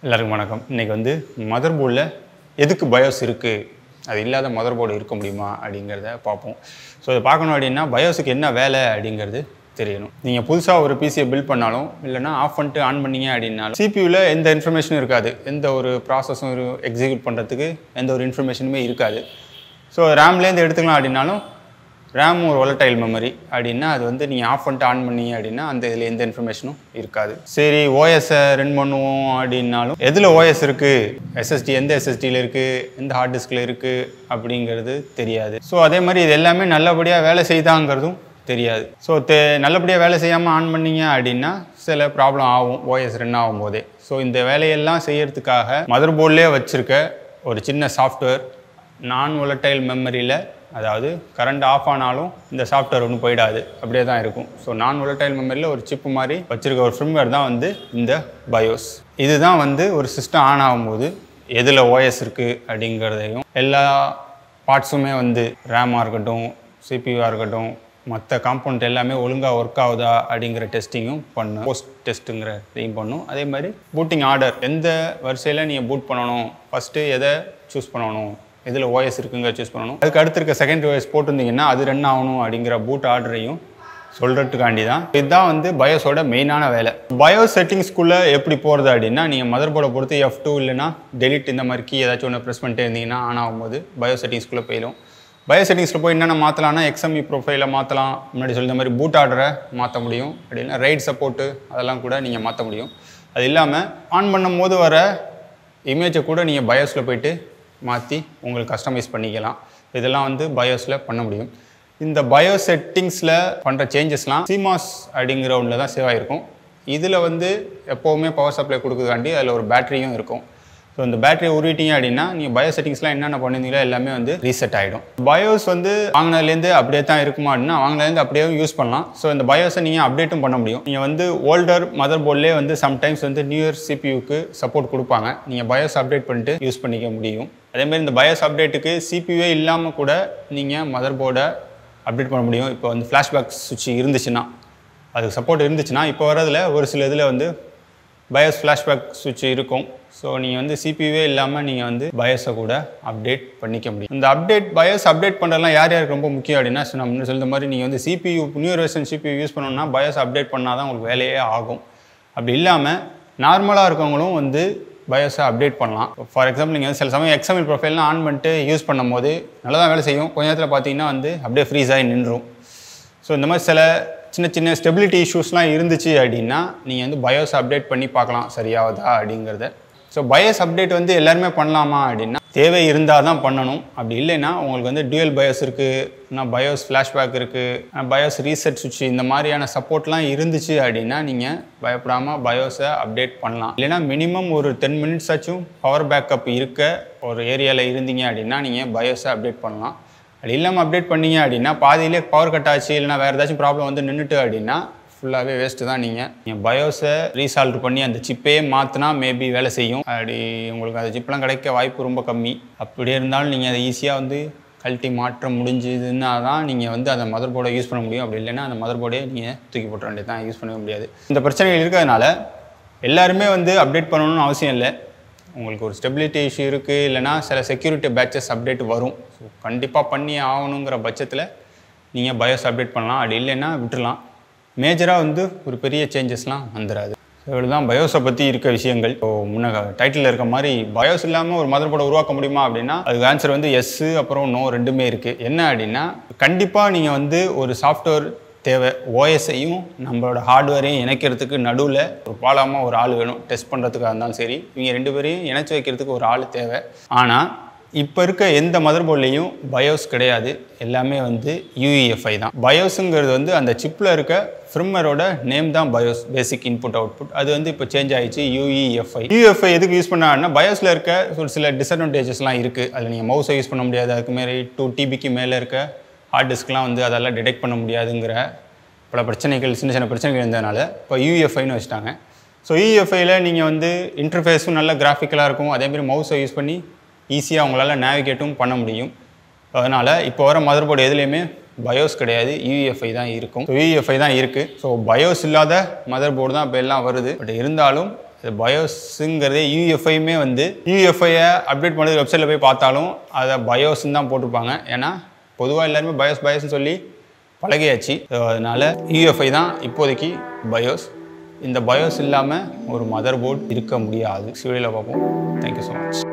எல்லாருக்கும் வணக்கம் இன்றைக்கி வந்து மதர் போர்டில் எதுக்கு பயோஸ் இருக்குது அது இல்லாத மதர் போர்டு இருக்க முடியுமா அப்படிங்கிறத பார்ப்போம் ஸோ இதை பார்க்கணும் அப்படின்னா பயோஸுக்கு என்ன வேலை அப்படிங்கிறது தெரியணும் நீங்கள் புதுசாக ஒரு பிசியை பில்ட் பண்ணாலும் இல்லைனா ஆஃப் பண்ணிட்டு ஆன் பண்ணீங்க அப்படின்னாலும் சிபியூவில் எந்த இன்ஃபர்மேஷனும் இருக்காது எந்த ஒரு ப்ராசஸும் எக்ஸிக்யூட் பண்ணுறதுக்கு எந்த ஒரு இன்ஃபர்மேஷனுமே இருக்காது ஸோ ரேம்லேருந்து எடுத்துக்கலாம் அப்படின்னாலும் ரேம் ஒரு volatile மெமரி அப்படின்னா அது வந்து நீங்கள் ஆஃப் பண்ணிட்டு ஆன் பண்ணீங்க அப்படின்னா அந்த இதில் எந்த இன்ஃபர்மேஷனும் இருக்காது சரி ஓஎஸை ரன் பண்ணுவோம் அப்படின்னாலும் எதில் ஓஎஸ் இருக்குது எஸ்எஸ்டி எந்த எஸ்எஸ்டியில் இருக்குது எந்த ஹார்ட் டிஸ்கில் இருக்குது அப்படிங்கிறது தெரியாது ஸோ அதே மாதிரி இது எல்லாமே நல்லபடியாக வேலை செய்தாங்கிறதும் தெரியாது ஸோ தெ நல்லபடியாக வேலை செய்யாமல் ஆன் பண்ணீங்க அப்படின்னா சில ப்ராப்ளம் ஆகும் ஓஎஸ் ரன் ஆகும்போதே ஸோ இந்த வேலையெல்லாம் செய்யறதுக்காக மதர் போர்ட்லேயே வச்சுருக்க ஒரு சின்ன சாஃப்ட்வேர் நான் volatile மெமரியில் அதாவது கரண்ட் ஆஃப் ஆனாலும் இந்த சாஃப்ட்வேர் ஒன்றும் போயிடாது அப்படியே தான் இருக்கும் ஸோ நான் volatile மெமரியில் ஒரு சிப்பு மாதிரி வச்சுருக்க ஒரு ஃபிர்ம்வேர் தான் வந்து இந்த பயோஸ் இதுதான் வந்து ஒரு சிஸ்டம் ஆன் ஆகும்போது எதில் ஓஎஸ் இருக்குது அப்படிங்கிறதையும் எல்லா பார்ட்ஸுமே வந்து ரேமாக இருக்கட்டும் சிபியூவாக இருக்கட்டும் மற்ற காம்பவுண்ட் எல்லாமே ஒழுங்காக ஒர்க் ஆகுதா அப்படிங்கிற டெஸ்டிங்கும் பண்ணும் போஸ்ட் டெஸ்ட்டுங்கிற இதையும் பண்ணும் அதே மாதிரி பூட்டிங் ஆர்டர் எந்த வரிசையில் நீங்கள் பூட் பண்ணணும் ஃபஸ்ட்டு எதை சூஸ் பண்ணணும் இதில் ஓஎஸ் இருக்குங்க சூஸ் பண்ணணும் அதுக்கு அடுத்து இருக்க செகண்ட் ஓஎஸ் போட்டிருந்தீங்கன்னா அது ரன் ஆகணும் அப்படிங்கிற பூட் ஆர்டரையும் சொல்கிறதுக்காண்டி தான் இதுதான் வந்து பயோஸோட மெயினான வேலை பயோஸ் செட்டிங்ஸ்குள்ளே எப்படி போகிறது அப்படின்னா நீங்கள் மதர் போர்டை பொறுத்து எஃப் டூ இல்லைனா டெலிட் இந்த மாதிரி கீ ஏதாச்சும் ஒன்று ப்ரெஸ் பண்ணிட்டே இருந்தீங்கன்னா ஆன் ஆகும்போது பயோ செட்டிங்ஸ்குள்ளே போயிடும் பயோ செட்டிங்ஸில் போய் என்னென்ன மாற்றலாம்னா எக்ஸ்எம்இ ப்ரொஃபைலை மாற்றலாம் முன்னாடி சொல்லிய மாதிரி பூட் ஆர்டரை மாற்ற முடியும் அப்படின்னா ரைட் சப்போர்ட்டு அதெல்லாம் கூட நீங்கள் மாற்ற முடியும் அது இல்லாமல் ஆன் பண்ணும் போது வர இமேஜை கூட நீங்கள் பயோஸில் போயிட்டு மாற்றி உங்களுக்கு கஸ்டமைஸ் பண்ணிக்கலாம் இதெல்லாம் வந்து பயோஸில் பண்ண முடியும் இந்த பயோ செட்டிங்ஸில் பண்ணுற சேஞ்சஸ்லாம் சிமாஸ் அப்படிங்கிற ஒன்றில் தான் சேவ் ஆகிருக்கும் இதில் வந்து எப்போவுமே பவர் சப்ளை கொடுக்குறதுக்காண்டி அதில் ஒரு பேட்டரியும் இருக்கும் ஸோ இந்த பேட்டரியை உருவிட்டீங்க அப்படின்னா நீங்கள் பயோ செட்டிங்ஸ்லாம் என்னென்ன பண்ணிருந்தீங்களோ எல்லாமே வந்து ரீசெட் ஆகிடும் பயோஸ் வந்து வாங்கினதுலேருந்து அப்படியே தான் இருக்குமா அப்படின்னா வாங்கினதுலேருந்து அப்படியே யூஸ் பண்ணலாம் ஸோ இந்த பயோஸை நீங்கள் அப்டேட்டும் பண்ண முடியும் நீங்கள் வந்து ஓல்டர் மதர் போர்ட்லேயே வந்து சம்டைம்ஸ் வந்து நியூ இயர் சிபியூக்கு சப்போர்ட் கொடுப்பாங்க நீங்கள் பயோஸ் அப்டேட் பண்ணிட்டு யூஸ் பண்ணிக்க முடியும் அதேமாதிரி இந்த பயோஸ் அப்டேட்டுக்கு சிபியூவே இல்லாமல் கூட நீங்கள் மதர் போர்டை அப்டேட் பண்ண முடியும் இப்போ வந்து ஃப்ளாஷ்பேக் சுவிட்ச் இருந்துச்சுன்னா அதுக்கு சப்போர்ட் இருந்துச்சுன்னா இப்போ வரதில் ஒரு சில இதில் வந்து பயோஸ் ஃப்ளாஷ்பேக் சுவிட்ச் இருக்கும் ஸோ நீங்கள் வந்து சிபியூவே இல்லாமல் நீங்கள் வந்து பயோஸை கூட அப்டேட் பண்ணிக்க முடியும் இந்த அப்டேட் பயோஸ் அப்டேட் பண்ணுறதுலாம் யார் யாருக்கு ரொம்ப முக்கியம் அப்படின்னா so நம்ம சொல்கிற மாதிரி நீங்கள் வந்து CPU new version CPU use பண்ணணும்னா பயோஸ் அப்டேட் பண்ணால் தான் உங்களுக்கு வேலையே ஆகும் அப்படி இல்லாமல் நார்மலாக இருக்கவங்களும் வந்து பயோஸை அப்டேட் பண்ணலாம் ஃபார் எக்ஸாம்பிள் நீங்கள் சில சமயம் எக்ஸாம்பிள் ப்ரொஃபைல்லாம் ஆன் பண்ணிட்டு யூஸ் பண்ணும்போது நல்லா தான் வேலை செய்யும் கொஞ்ச நேரத்தில் பார்த்தீங்கன்னா வந்து அப்படியே ஃப்ரீஸ் ஆகி நின்றும் ஸோ இந்த மாதிரி சில சின்ன சின்ன ஸ்டெபிலிட்டி இஷ்யூஸ்லாம் இருந்துச்சு அப்படின்னா நீங்கள் வந்து பயோஸ் அப்டேட் பண்ணி பார்க்கலாம் சரியாகுதா அப்படிங்கிறத ஸோ பயோஸ் அப்டேட் வந்து எல்லாருமே பண்ணலாமா அப்படின்னா தேவை இருந்தால் தான் பண்ணணும் அப்படி இல்லைன்னா உங்களுக்கு வந்து டியூயல் பயோஸ் இருக்குது பயோஸ் ஃப்ளாஷ்பேக் இருக்குது பயோஸ் ரீசெட் சுவிட்ச் இந்த மாதிரியான சப்போர்ட்லாம் இருந்துச்சு அப்படின்னா நீங்கள் பயப்படாமல் பயோஸை அப்டேட் பண்ணலாம் இல்லைன்னா மினிமம் ஒரு டென் மினிட்ஸ் ஆச்சும் பவர் பேக்கப் இருக்க ஒரு ஏரியாவில் இருந்தீங்க அப்படின்னா நீங்கள் பயோஸை அப்டேட் பண்ணலாம் அப்படி இல்லாமல் அப்டேட் பண்ணீங்க அப்படின்னா பாதியிலே பவர் கட் ஆச்சு இல்லைனா வேறு ஏதாச்சும் ப்ராப்ளம் வந்து நின்றுட்டு அப்படின்னா ஃபுல்லாகவே வேஸ்ட்டு தான் நீங்கள் நீங்கள் பயோஸை ரீசால்வ் பண்ணி அந்த சிப்பே மாற்றினா மேபி வேலை செய்யும் அப்படி உங்களுக்கு அந்த சிப்லாம் கிடைக்க வாய்ப்பு ரொம்ப கம்மி அப்படி இருந்தாலும் நீங்கள் அதை ஈஸியாக வந்து கழட்டி மாற்ற முடிஞ்சதுன்னா தான் நீங்கள் வந்து அந்த மதர் போர்டை யூஸ் பண்ண முடியும் அப்படி இல்லைன்னா அந்த மதர் போர்டே நீங்கள் தூக்கி போட்டுற வேண்டியது தான் யூஸ் பண்ணவே முடியாது இந்த பிரச்சனைகள் இருக்கிறதுனால எல்லாருமே வந்து அப்டேட் பண்ணணும்னு அவசியம் இல்லை உங்களுக்கு ஒரு ஸ்டெபிலிட்டி இஷ்யூ இருக்குது இல்லைனா சில செக்யூரிட்டி பேட்சஸ் அப்டேட் வரும் ஸோ கண்டிப்பாக பண்ணி ஆகணுங்கிற பட்சத்தில் நீங்கள் பயோஸ் அப்டேட் பண்ணலாம் அப்படி இல்லைன்னா விட்டுறலாம் மேஜராக வந்து ஒரு பெரிய சேஞ்சஸ்லாம் வந்துடாது ஸோ இவ்வளோ தான் பயோஸை பற்றி இருக்க விஷயங்கள் ஸோ முன்ன டைட்டிலில் இருக்க மாதிரி பயோஸ் இல்லாமல் ஒரு மதர் போர்டை உருவாக்க முடியுமா அப்படின்னா அதுக்கு ஆன்சர் வந்து எஸ்ஸு அப்புறம் நோ ரெண்டுமே இருக்குது என்ன அப்படின்னா கண்டிப்பாக நீங்கள் வந்து ஒரு சாஃப்ட்வேர் தேவை ஓஎஸ்ஐயும் நம்மளோட ஹார்ட்வேரையும் இணைக்கிறதுக்கு நடுவில் ஒரு பாலமாக ஒரு ஆள் வேணும் டெஸ்ட் பண்ணுறதுக்காக இருந்தாலும் சரி இவங்க ரெண்டு பேரையும் இணைச்சி வைக்கிறதுக்கு ஒரு ஆள் தேவை ஆனால் இப்போ இருக்க எந்த மதர் போர்ட்லேயும் பயோஸ் கிடையாது எல்லாமே வந்து யூஇஎஃப்ஐ தான் பயோஸுங்கிறது வந்து அந்த சிப்பில் இருக்க ஃபிர்மரோட நேம் தான் பயோஸ் பேசிக் இன்புட் அவுட்புட் அது வந்து இப்போ சேஞ்ச் ஆயிடுச்சு யூஇஎஃப்ஐ யூஎஃப்ஐ எதுக்கு யூஸ் பண்ணாங்கன்னா பயோஸில் இருக்க ஒரு சில டிஸ்அட்வான்டேஜஸ்லாம் இருக்குது அதில் நீங்கள் மவுஸை யூஸ் பண்ண முடியாது அதுக்கு மாரி டூ டிபிக்கு மேலே இருக்க ஹார்ட் டிஸ்க்லாம் வந்து அதெல்லாம் டிடெக்ட் பண்ண முடியாதுங்கிற பல பிரச்சனைகள் சின்ன சின்ன பிரச்சனைகள் இருந்ததுனால இப்போ யூஎஃப்ஐன்னு வச்சுட்டாங்க ஸோ யூஎஃப்ஐயில் நீங்கள் வந்து இன்டர்ஃபேஸும் நல்ல கிராஃபிக்கலாக இருக்கும் அதேமாதிரி மவுஸை யூஸ் பண்ணி ஈஸியாக அவங்களால நேவிகேட்டும் பண்ண முடியும் அதனால் இப்போ வர மதர் போர்டு எதுலேயுமே பயோஸ் கிடையாது யூஎஃப்ஐ தான் இருக்கும் யூஎஃப்ஐ தான் இருக்குது ஸோ பயோஸ் இல்லாத மதர் போர்டு தான் இப்போ எல்லாம் வருது பட் இருந்தாலும் இது பயோஸுங்கிறதே யூஎஃப்ஐயுமே வந்து யூஎஃப்ஐயை அப்டேட் பண்ணது வெப்சைட்டில் போய் பார்த்தாலும் அதை பயோஸ்ன்னு தான் போட்டிருப்பாங்க ஏன்னா பொதுவாக எல்லாருமே பயோஸ் பயோஸ்னு சொல்லி பழகியாச்சு ஸோ அதனால் யூஎஃப்ஐ தான் இப்போதைக்கு பயோஸ் இந்த பயோஸ் இல்லாமல் ஒரு மதர் போர்டு இருக்க முடியாது வீடியோவில் பார்ப்போம் தேங்க்யூ ஸோ மச்